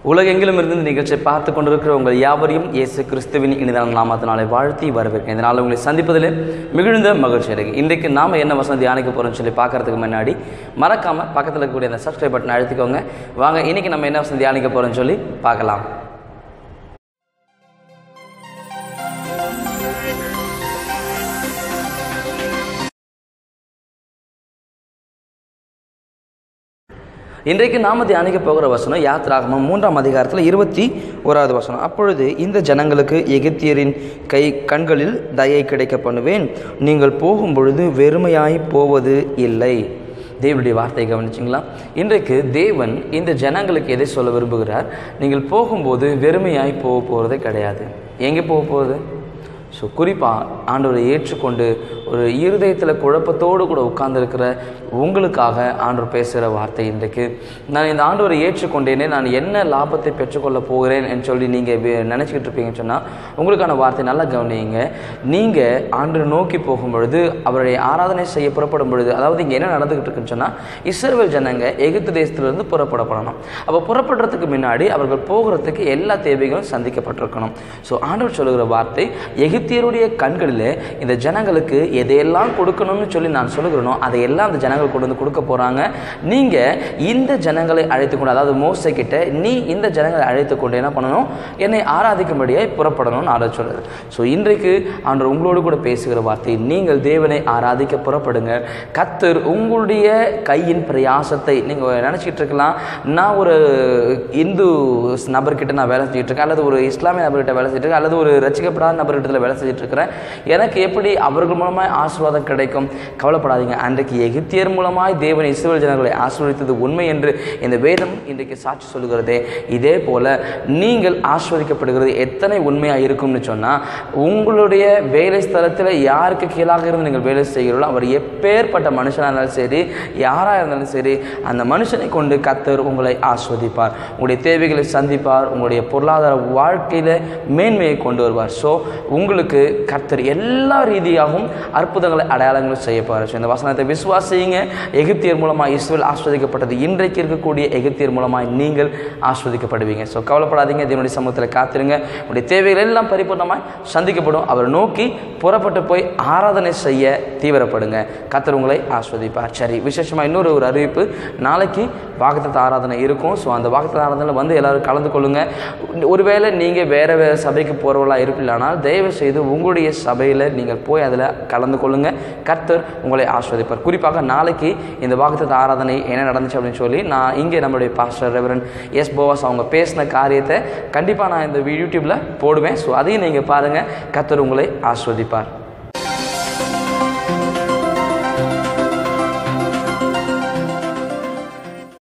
உலகெங்கிலும் இருந்து இந்த நிகழ்ச்சியை பார்த்து கொண்டிருக்கிற உங்கள் யாவரையும் இயேசு கிறிஸ்துவின் இனிதான நாமத்தினாலே வாழ்த்தி வரவேற்கிறேன் இதனால் உங்களை சந்திப்பதில் மிகுந்த மகிழ்ச்சி இருக்கு இன்றைக்கு நாம் என்ன வசனம் தியானிக்க போகிறோம்னு சொல்லி பார்க்கறதுக்கு முன்னாடி மறக்காமல் பக்கத்தில் இருக்கக்கூடிய அந்த சப்ஸ்கிரைப் பட்டன் அழுத்திக்கோங்க வாங்க இன்றைக்கி நம்ம என்ன வசனம் தியானிக்க போகிறோம்னு சொல்லி பார்க்கலாம் இன்றைக்கு நாம தியானிக்க போகிற வசனம் யாத்ராகமம் மூன்றாம் அதிகாரத்தில் இருபத்தி ஓராவது வசனம் அப்பொழுது இந்த ஜனங்களுக்கு எகிப்தியரின் கை கண்களில் தயை கிடைக்க பண்ணுவேன் நீங்கள் போகும் பொழுது வெறுமையாய் போவது இல்லை தேவனுடைய வார்த்தையை கவனிச்சிங்களா இன்றைக்கு தேவன் இந்த ஜனங்களுக்கு எதை சொல்ல விரும்புகிறார் நீங்கள் போகும்போது வெறுமையாய் போக போகிறதே கிடையாது எங்கே போக போகுது ஸோ குறிப்பாக ஆண்டவரை ஏற்றுக்கொண்டு ஒரு இருதயத்தில் குழப்பத்தோடு கூட உட்கார்ந்துருக்கிற உங்களுக்காக ஆண்டவர் பேசுகிற வார்த்தை இன்றைக்கு நான் இந்த ஆண்டவரை ஏற்றுக்கொண்டேனே நான் என்ன லாபத்தை பெற்றுக்கொள்ள போகிறேன் என்று சொல்லி நீங்கள் நினச்சிக்கிட்டு இருப்பீங்கன்னு சொன்னால் உங்களுக்கான வார்த்தை நல்லா கவனிங்க நீங்கள் ஆண்டு நோக்கி போகும் பொழுது அவருடைய ஆராதனை செய்ய புறப்படும் பொழுது அதாவது இங்கே என்ன நடந்துக்கிட்டு இருக்குன்னு சொன்னால் இஸ்ரவேல் ஜனங்க எகிப்து தேசத்திலிருந்து புறப்படப்படணும் அப்போ புறப்படுறதுக்கு முன்னாடி அவர்கள் போகிறதுக்கு எல்லா தேவைகளும் சந்திக்கப்பட்டிருக்கணும் ஸோ ஆண்டவர் சொல்லுகிற வார்த்தை எகிப்தியருடைய கண்களில் இந்த ஜனங்களுக்கு எதையெல்லாம் கொடுக்கணும்னு சொல்லி நான் சொல்லுகிறேனோ அதையெல்லாம் அந்த ஜனங்கள் கொண்டு வந்து கொடுக்க போகிறாங்க நீங்கள் இந்த ஜனங்களை அழைத்து கொண்டு அதாவது மோசை கிட்ட நீ இந்த ஜனங்களை அழைத்து கொண்டு என்ன பண்ணணும் என்னை ஆராதிக்கும்படியாக புறப்படணும்னு ஆர்டர் சொல்கிறது ஸோ இன்றைக்கு ஆண்டவர் உங்களோடு கூட பேசுகிற வார்த்தை நீங்கள் தேவனை ஆராதிக்க புறப்படுங்க கத்தர் உங்களுடைய கையின் பிரயாசத்தை நீங்கள் நினச்சிக்கிட்டு இருக்கலாம் நான் ஒரு இந்து நபர்கிட்ட நான் வேலை செஞ்சுட்டு இருக்கேன் அல்லது ஒரு இஸ்லாமிய நபர்கிட்ட வேலை செஞ்சுட்டு இருக்கேன் அல்லது ஒரு ரசிக்கப்படாத நபர்கிட்ட வேலை செஞ்சுட்டு இருக்கிறேன் எனக்கு எப்படி அவர்கள் மூலமாய் ஆசீர்வாதம் கிடைக்கும் கவலைப்படாதீங்க அன்றைக்கு எகிப்தியர் மூலமாய் தேவன் இஸ்ரேல் ஜனங்களை ஆசீர்வதித்தது உண்மை என்று இந்த வேதம் இன்றைக்கு சாட்சி சொல்லுகிறதே இதே போல நீங்கள் ஆஸ்வதிக்கப்படுகிறது எத்தனை உண்மையாக இருக்கும்னு சொன்னால் உங்களுடைய வேலை ஸ்தலத்தில் யாருக்கு கீழாக இருந்து நீங்கள் வேலை செய்கிறீர்களோ அவர் எப்பேற்பட்ட மனுஷனாக இருந்தாலும் சரி யாராக இருந்தாலும் சரி அந்த மனுஷனை கொண்டு கத்தர் உங்களை ஆஸ்வதிப்பார் உங்களுடைய தேவைகளை சந்திப்பார் உங்களுடைய பொருளாதார வாழ்க்கையில் மேன்மையை கொண்டு வருவார் ஸோ உங்களுக்கு கர்த்தர் எல்லா ரீதியாகவும் அற்புதங்களை அடையாளங்களும் செய்யப்பார் ஸோ இந்த வசனத்தை விசுவாசிங்க எகிப்தியர் மூலமாக இஸ்ரேல் ஆஸ்வதிக்கப்பட்டது இன்றைக்கு இருக்கக்கூடிய எகிப்தியர் மூலமாக நீங்கள் ஆஸ்வதிக்கப்படுவீங்க ஸோ கவலைப்படாதீங்க தேவனுடைய சமூகத்தில் காத்திருங்க உங்களுடைய தேவைகள் எல்லாம் பரிபூர்ணமாய் சந்திக்கப்படும் அவர் நோக்கி புறப்பட்டு போய் ஆராதனை செய்ய தீவிரப்படுங்க கத்தர் உங்களை ஆஸ்வதிப்பார் சரி விசேஷமாக இன்னொரு ஒரு அறிவிப்பு நாளைக்கு வாக்குத்த ஆராதனை இருக்கும் ஸோ அந்த வாக்குத்த ஆராதனையில் வந்து எல்லோரும் கலந்து கொள்ளுங்கள் ஒருவேளை நீங்கள் வேறு வேறு சபைக்கு போகிறவர்களாக இருப்பீங்களானால் தயவு செய்து உங்களுடைய சபையில் நீங்கள் போய் அதில் கலந்து கொள்ளுங்கள் கர்த்தர் உங்களை ஆஸ்வதிப்பார் குறிப்பாக நாளைக்கு இந்த வாக்குத்த ஆராதனை என்ன நடந்துச்சு அப்படின்னு சொல்லி நான் இங்கே நம்மளுடைய பாஸ்டர் ரெவரன் எஸ் போவாஸ் அவங்க பேசின காரியத்தை கண்டிப்பாக நான் இந்த யூடியூப்பில் போடுவேன் ஸோ அதையும் நீங்கள் பாருங்கள் கர்த்தர் உங்களை ஆஸ்வதிப்பார்